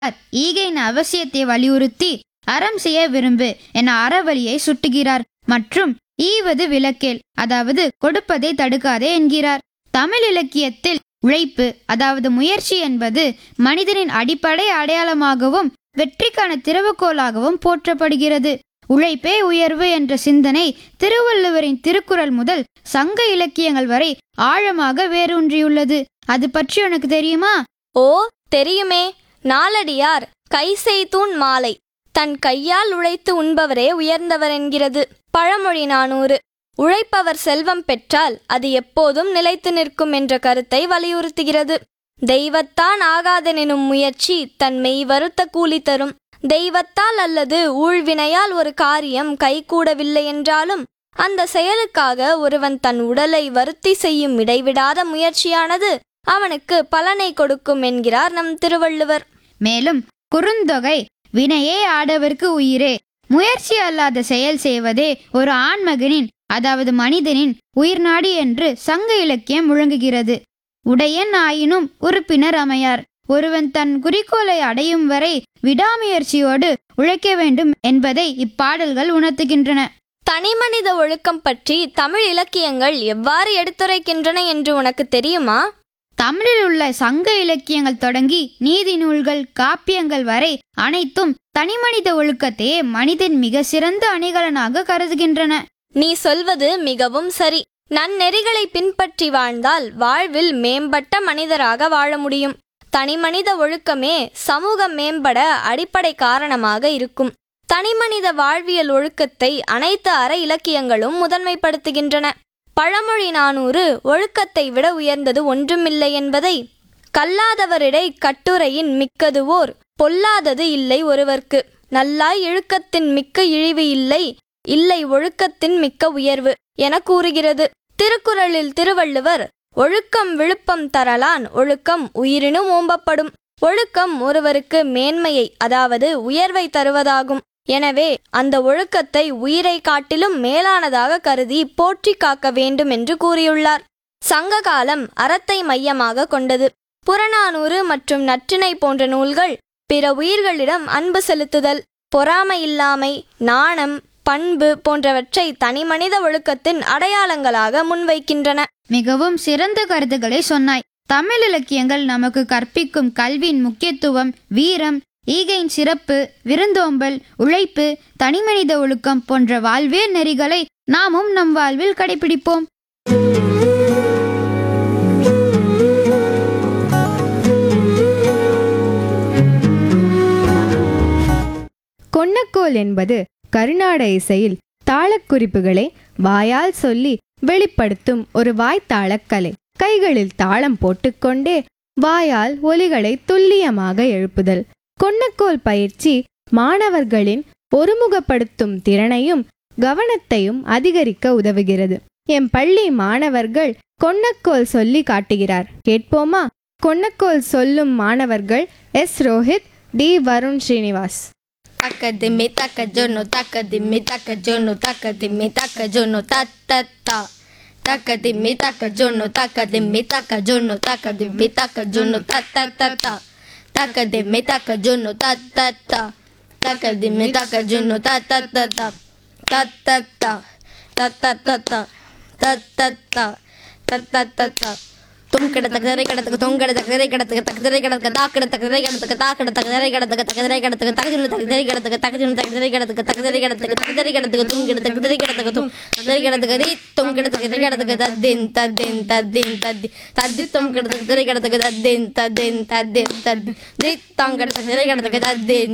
ஈகையின் அவசியத்தை வலியுறுத்தி அறம் செய்ய விரும்பு என அறவழியை சுட்டுகிறார் மற்றும் ஈவது விலக்கேல் அதாவது கொடுப்பதை தடுக்காதே என்கிறார் தமிழ் இலக்கியத்தில் உழைப்பு அதாவது முயற்சி என்பது மனிதனின் அடிப்படை அடையாளமாகவும் வெற்றிக்கான திறவுகோலாகவும் போற்றப்படுகிறது உழைப்பே உயர்வு என்ற சிந்தனை திருவள்ளுவரின் திருக்குறள் முதல் சங்க இலக்கியங்கள் வரை ஆழமாக வேரூன்றியுள்ளது அது பற்றி உனக்கு தெரியுமா ஓ தெரியுமே நாலடியார் கை செய்தூன் மாலை தன் கையால் உழைத்து உண்பவரே உயர்ந்தவர் என்கிறது பழமொழி நானூறு உழைப்பவர் செல்வம் பெற்றால் அது எப்போதும் நிலைத்து நிற்கும் என்ற கருத்தை வலியுறுத்துகிறது தெய்வத்தான் ஆகாதெனும் முயற்சி தன் மெய் வருத்த கூலி தரும் தெய்வத்தால் அல்லது ஊழ்வினையால் ஒரு காரியம் கைகூடவில்லை என்றாலும் அந்த செயலுக்காக ஒருவன் தன் உடலை வருத்தி செய்யும் இடைவிடாத முயற்சியானது அவனுக்கு பலனை கொடுக்கும் என்கிறார் நம் திருவள்ளுவர் மேலும் குறுந்தொகை வினையே ஆடவர்க்கு உயிரே முயற்சி அல்லாத செயல் செய்வதே ஒரு ஆண்மகனின் அதாவது மனிதனின் உயிர்நாடி என்று சங்க இலக்கியம் முழங்குகிறது உடையன் ஆயினும் உறுப்பினர் அமையார் ஒருவன் தன் குறிக்கோளை அடையும் வரை விடாமுயற்சியோடு உழைக்க வேண்டும் என்பதை இப்பாடல்கள் உணர்த்துகின்றன தனிமனித ஒழுக்கம் பற்றி தமிழ் இலக்கியங்கள் எவ்வாறு எடுத்துரைக்கின்றன என்று உனக்கு தெரியுமா தமிழில் உள்ள சங்க இலக்கியங்கள் தொடங்கி நீதி நூல்கள் காப்பியங்கள் வரை அனைத்தும் தனிமனித ஒழுக்கத்தையே மனிதன் மிக சிறந்த அணிகலனாக கருதுகின்றன நீ சொல்வது மிகவும் சரி நன்னெறிகளை பின்பற்றி வாழ்ந்தால் வாழ்வில் மேம்பட்ட மனிதராக வாழ முடியும் தனிமனித ஒழுக்கமே சமூகம் மேம்பட அடிப்படை காரணமாக இருக்கும் தனிமனித வாழ்வியல் ஒழுக்கத்தை அனைத்து அற இலக்கியங்களும் முதன்மைப்படுத்துகின்றன பழமொழி நானூறு ஒழுக்கத்தை விட உயர்ந்தது ஒன்றுமில்லை என்பதை கல்லாதவரிடை கட்டுரையின் மிக்கதுவோர் பொல்லாதது இல்லை ஒருவர்க்கு நல்லாய் இழுக்கத்தின் மிக்க இழிவு இல்லை இல்லை ஒழுக்கத்தின் மிக்க உயர்வு என கூறுகிறது திருக்குறளில் திருவள்ளுவர் ஒழுக்கம் விழுப்பம் தரலான் ஒழுக்கம் உயிரினும் ஓம்பப்படும் ஒழுக்கம் ஒருவருக்கு மேன்மையை அதாவது உயர்வை தருவதாகும் எனவே அந்த ஒழுக்கத்தை உயிரை காட்டிலும் மேலானதாக கருதி போற்றி காக்க வேண்டும் என்று கூறியுள்ளார் சங்க காலம் அறத்தை மையமாக கொண்டது புறநானூறு மற்றும் நற்றிணை போன்ற நூல்கள் பிற உயிர்களிடம் அன்பு செலுத்துதல் பொறாமை இல்லாமை நாணம் பண்பு போன்றவற்றை தனிமனித ஒழுக்கத்தின் அடையாளங்களாக முன்வைக்கின்றன மிகவும் சிறந்த கருத்துக்களை சொன்னாய் தமிழ் இலக்கியங்கள் நமக்கு கற்பிக்கும் கல்வியின் முக்கியத்துவம் வீரம் ஈகையின் சிறப்பு விருந்தோம்பல் உழைப்பு தனிமனித ஒழுக்கம் போன்ற வாழ்வியல் நெறிகளை நாமும் நம் வாழ்வில் கடைபிடிப்போம் கொன்னக்கோல் என்பது கருநாட இசையில் தாளக்குறிப்புகளை வாயால் சொல்லி வெளிப்படுத்தும் ஒரு வாய்த்தாளக் கலை கைகளில் தாளம் போட்டுக்கொண்டே வாயால் ஒலிகளை துல்லியமாக எழுப்புதல் கொன்னக்கோல் பயிற்சி மாணவர்களின் ஒருமுகப்படுத்தும் திறனையும் கவனத்தையும் அதிகரிக்க உதவுகிறது என் பள்ளி மாணவர்கள் கொன்னக்கோல் சொல்லி காட்டுகிறார் கேட்போமா கொன்னக்கோல் சொல்லும் மாணவர்கள் S Rohith D Varun Srinivas Taka dimmi taka jono taka dimmi taka jono taka dimmi taka jono ta ta ta. Taka dimmi taka jono taka dimmi taka jono taka dimmi taka jono ta ta ta ta. Taka dimmi taka jono ta ta ta. Taka dimmi taka jono ta ta ta ta. Ta ta ta. Ta ta ta ta. Ta ta ta. Ta ta ta ta. தும் கிட தகதரை கிடத்துக்கு தொங்கட தகதரை கிடத்துக்கு தகதரை கிடத்துக்கு தாக்கிட தகதரை கிடத்துக்கு தாக்கிட தகதரை கிடத்துக்கு தகதரை கிடத்துக்கு தகஜன தகதரை கிடத்துக்கு தகஜன தகதரை கிடத்துக்கு தகதரை கிடத்துக்கு தகதரை கிடத்துக்கு தும் கிட தகதரை கிடத்துக்கு தும் தகதரை கிடத்துக்கு தி தும் கிட தகதரை கிடத்துக்கு தத்தின் தத்தின் தத்தின் தத்தி தத்தி தும் கிட தகதரை கிடத்துக்கு தத்தின் தத்தின் தத்தின் தத்தி தி தாங்கிட தகதரை கிடத்துக்கு தத்தின்